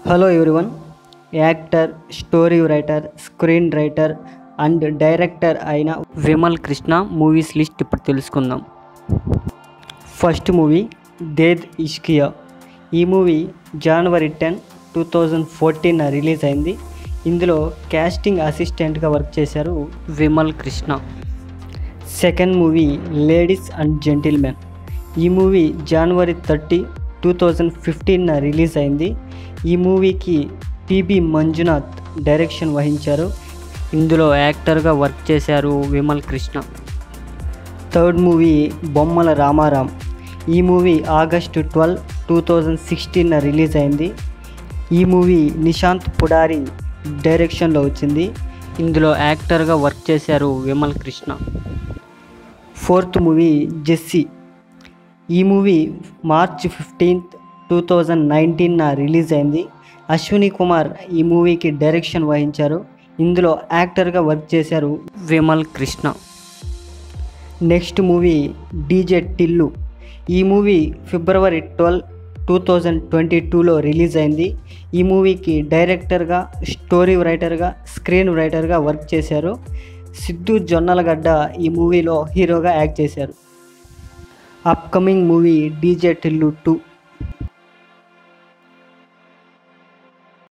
hello everyone actor story writer screen writer and director అయిన Vimal Krishna movies list ఇప్పుడు తెలుసుకుందాం first movie Dedh Ishqiya ఈ movie January ten two thousand fourteen release అయింది ఇందులో casting అసిస్టెంట్గా వర్క్ చేశారు Vimal Krishna second movie ladies and gentlemen ఈ movie January thirty two thousand fifteen release అయింది ఈ మూవీకి పిబి మంజునాథ్ డైరెక్షన్ వహించారు ఇందులో యాక్టర్గా వర్క్ చేశారు విమల్ కృష్ణ థర్డ్ మూవీ బొమ్మల రామారాం ఈ movie August twelve two thousand sixteen release అయింది ఈ మూవీ నిశాంత్ పుడారి డైరెక్షన్లో వచ్చింది ఇందులో యాక్టర్గా వర్క్ చేశారు Vimal Krishna fourth movie Jessie ఈ movie March fifteenth two thousand nineteen release అయింది అశ్విని కుమార్ ఈ మూవీకి డైరెక్షన్ వహించారు ఇందులో యాక్టర్గా వర్క్ చేశారు Vimal Krishna next movie DJ Tillu ఈ movie February twelve two thousand twenty టూలో రిలీజ్ అయింది ఈ మూవీకి డైరెక్టర్గా స్టోరీ రైటర్గా స్క్రీన్ రైటర్గా వర్క్ చేశారు సిద్ధు జొన్నలగడ్డ ఈ మూవీలో హీరోగా యాక్ట్ చేశారు upcoming movie DJ Tillu two